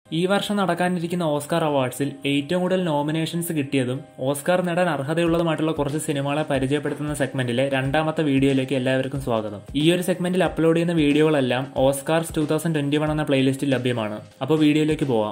ഈ വർഷം നടക്കാനിരിക്കുന്ന ഓസ്കാർ അവാർഡ്സിൽ ഏറ്റവും കൂടുതൽ നോമിനേഷൻസ് കിട്ടിയതും ഓസ്കാർ നേടാൻ അർഹതയുള്ളതുമായിട്ടുള്ള കുറച്ച് സിനിമകളെ പരിചയപ്പെടുത്തുന്ന സെഗ്മെന്റിലെ രണ്ടാമത്തെ വീഡിയോയിലേക്ക് എല്ലാവർക്കും സ്വാഗതം ഈ ഒരു സെഗ്മെന്റിൽ അപ്ലോഡ് ചെയ്യുന്ന വീഡിയോകളെല്ലാം Oscars two thousand twenty one എന്ന പ്ലേലിസ്റ്റിൽ ലഭ്യമാണ് അപ്പോൾ വീഡിയോയിലേക്ക് പോവാം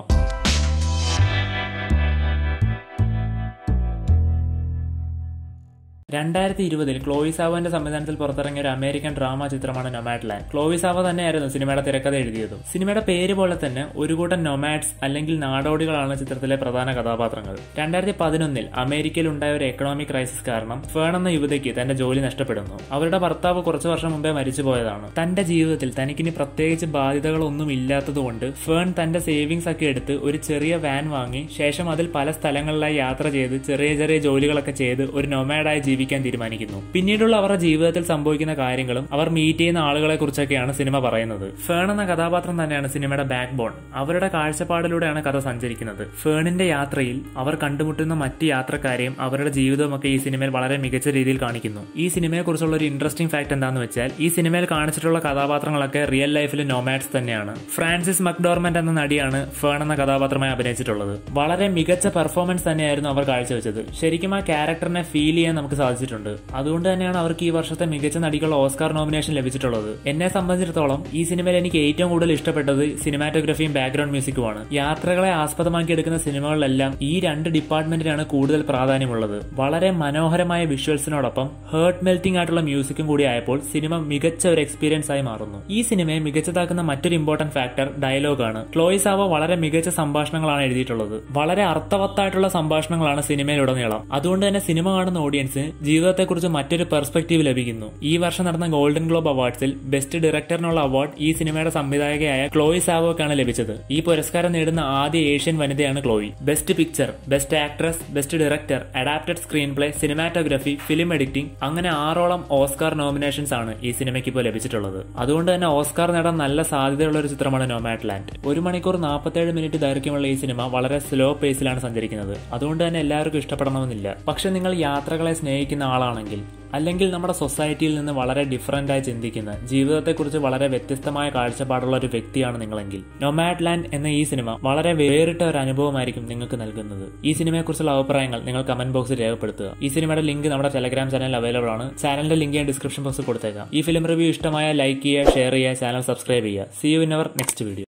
രണ്ടായിരത്തി ഇരുപതിൽ ക്ലോയി സാവോന്റെ സംവിധാനത്തിൽ പുറത്തിറങ്ങിയ ഒരു അമേരിക്കൻ ഡ്രാമ ചിത്രമാണ് നൊമാഡ് ലാൻഡ് ക്ലോയി സാവോ തന്നെയായിരുന്നു സിനിമയുടെ തിരക്കഥ എഴുതിയതും സിനിമയുടെ പേര് പോലെ തന്നെ ഒരു കൂട്ടം നൊമാഡ്സ് അല്ലെങ്കിൽ നാടോടികളാണ് ചിത്രത്തിലെ പ്രധാന കഥാപാത്രങ്ങൾ രണ്ടായിരത്തി പതിനൊന്നിൽ അമേരിക്കയിൽ ഉണ്ടായ ഒരു എക്കണോമിക് ക്രൈസിസ് കാരണം ഫേൺ എന്ന യുവതിക്ക് തന്റെ ജോലി നഷ്ടപ്പെടുന്നു അവരുടെ ഭർത്താവ് കുറച്ചു വർഷം മുമ്പേ മരിച്ചുപോയതാണ് തന്റെ ജീവിതത്തിൽ തനിക്കിനി പ്രത്യേകിച്ച് ബാധ്യതകളൊന്നും ഇല്ലാത്തതുകൊണ്ട് ഫേൺ തന്റെ സേവിങ്സ് ഒക്കെ എടുത്ത് ഒരു ചെറിയ വാൻ വാങ്ങി ശേഷം അതിൽ പല സ്ഥലങ്ങളിലായി യാത്ര ചെയ്ത് ചെറിയ ചെറിയ ജോലികളൊക്കെ ചെയ്ത് ഒരു നൊമാഡായി ജീവിക്കാൻ തീരുമാനിക്കുന്നു പിന്നീടുള്ള അവരുടെ ജീവിതത്തിൽ സംഭവിക്കുന്ന കാര്യങ്ങളും അവർ മീറ്റ് ചെയ്യുന്ന ആളുകളെ കുറിച്ചൊക്കെയാണ് സിനിമ പറയുന്നത് ഫേൺ എന്ന കഥാപാത്രം തന്നെയാണ് സിനിമയുടെ ബാക്ക് ബോൺ അവരുടെ കാഴ്ചപ്പാടിലൂടെയാണ് കഥ സഞ്ചരിക്കുന്നത് ഫേണിന്റെ യാത്രയിൽ അവർ കണ്ടുമുട്ടുന്ന മറ്റ് യാത്രക്കാരെയും അവരുടെ ജീവിതവുമൊക്കെ ഈ സിനിമയിൽ വളരെ മികച്ച രീതിയിൽ കാണിക്കുന്നു ഈ സിനിമയെ കുറിച്ചുള്ള ഒരു ഇൻട്രസ്റ്റിംഗ് ഫാക്ട് എന്താണെന്ന് വെച്ചാൽ ഈ സിനിമയിൽ കാണിച്ചിട്ടുള്ള കഥാപാത്രങ്ങളൊക്കെ റിയൽ ലൈഫിൽ നോമാഡ്സ് തന്നെയാണ് ഫ്രാൻസിസ് മക്ഡോർമെന്റ് എന്ന നടിയാണ് ഫേൺ എന്ന കഥാപാത്രമായി അഭിനയിച്ചിട്ടുള്ളത് വളരെ മികച്ച പെർഫോമൻസ് തന്നെയായിരുന്നു അവർ കാഴ്ചവെച്ചത് ശരിക്കും ആ ക്യാരക്ടറിനെ ഫീൽ ചെയ്യാൻ നമുക്ക് സാധിച്ചിട്ടുണ്ട് അതുകൊണ്ട് തന്നെയാണ് അവർക്ക് ഈ വർഷത്തെ മികച്ച നടിക്കുള്ള ഓസ്കാർ നോമിനേഷൻ ലഭിച്ചിട്ടുള്ളത് എന്നെ സംബന്ധിച്ചിടത്തോളം ഈ സിനിമയിൽ എനിക്ക് ഏറ്റവും കൂടുതൽ ഇഷ്ടപ്പെട്ടത് സിനിമാറ്റോഗ്രഫിയും ബാക്ക്ഗ്രൗണ്ട് മ്യൂസിക്കുമാണ് യാത്രകളെ ആസ്പദമാക്കി എടുക്കുന്ന സിനിമകളിലെല്ലാം ഈ രണ്ട് ഡിപ്പാർട്ട്മെന്റിനാണ് കൂടുതൽ പ്രാധാന്യമുള്ളത് വളരെ മനോഹരമായ വിഷ്വൽസിനോടൊപ്പം ഹേർട്ട് മെൽറ്റിംഗ് ആയിട്ടുള്ള മ്യൂസിക്കും കൂടി ആയപ്പോൾ സിനിമ മികച്ച ഒരു എക്സ്പീരിയൻസ് ആയി മാറുന്നു ഈ സിനിമയെ മികച്ചതാക്കുന്ന മറ്റൊരു ഇമ്പോർട്ടന്റ് ഫാക്ടർ ഡയലോഗാണ് ക്ലോയിസാവോ വളരെ മികച്ച സംഭാഷണങ്ങളാണ് എഴുതിയിട്ടുള്ളത് വളരെ അർത്ഥവത്തായിട്ടുള്ള സംഭാഷണങ്ങളാണ് സിനിമയിലുടനീളം അതുകൊണ്ട് തന്നെ സിനിമ കാണുന്ന ഓഡിയൻസിന് ജീവിതത്തെക്കുറിച്ച് മറ്റൊരു പെർസ്പെക്റ്റീവ് ലഭിക്കുന്നു ഈ വർഷം നടന്ന ഗോൾഡൻ ഗ്ലോബ് അവാർഡ്സിൽ ബെസ്റ്റ് ഡയറക്ടറിനുള്ള അവാർഡ് ഈ സിനിമയുടെ സംവിധായകയായ ക്ലോയി സാവോക്കാണ് ലഭിച്ചത് ഈ പുരസ്കാരം നേടുന്ന ആദ്യ ഏഷ്യൻ വനിതയാണ് Chloe best picture best actress best director adapted screenplay cinematography film editing അങ്ങനെ ആറോളം ഓസ്കാർ നോമിനേഷൻസ് ആണ് ഈ സിനിമയ്ക്ക് ഇപ്പോൾ ലഭിച്ചിട്ടുള്ളത് അതുകൊണ്ട് തന്നെ ഓസ്കാർ നേടാൻ നല്ല സാധ്യതയുള്ള ഒരു ചിത്രമാണ് നോമാറ്റ് ലാൻഡ് ഒരു മണിക്കൂർ നാൽപ്പത്തേഴ് മിനിറ്റ് ദൈർഘ്യമുള്ള ഈ സിനിമ വളരെ സ്ലോ പേസിലാണ് സഞ്ചരിക്കുന്നത് അതുകൊണ്ട് തന്നെ എല്ലാവർക്കും ഇഷ്ടപ്പെടണമെന്നില്ല പക്ഷെ നിങ്ങൾ യാത്രകളെ സ്നേഹിക്കുന്ന ആളാണെങ്കിൽ അല്ലെങ്കിൽ നമ്മുടെ സൊസൈറ്റിയിൽ നിന്ന് വളരെ ഡിഫറൻ്റ് ആയി ചിന്തിക്കുന്ന ജീവിതത്തെക്കുറിച്ച് വളരെ വ്യത്യസ്തമായ കാഴ്ചപ്പാടുള്ള ഒരു വ്യക്തിയാണ് നിങ്ങളെങ്കിൽ നൊമാഡ് ലാൻഡ് എന്ന ഈ സിനിമ വളരെ വേറിട്ട ഒരു അനുഭവമായിരിക്കും നിങ്ങൾക്ക് നൽകുന്നത് ഈ സിനിമയെക്കുറിച്ചുള്ള അഭിപ്രായങ്ങൾ നിങ്ങൾ കമന്റ് ബോക്സിൽ രേഖപ്പെടുത്തുക ഈ സിനിമയുടെ ലിങ്ക് നമ്മുടെ ടെലഗ്രാം ചാനൽ അവൈലബിൾ ആണ് ചാനലിന്റെ ലിങ്ക് ഞാൻ ഡിസ്ക്രിപ്ഷൻ ബോക്സിൽ കൊടുത്തേക്കാം ഈ ഫിലിം റിവ്യൂ ഇഷ്ടമായ ലൈക്ക് ചെയ്യുക ഷെയർ ചെയ്യുക ചാനൽ സബ്സ്ക്രൈബ് ചെയ്യുക see you in our next video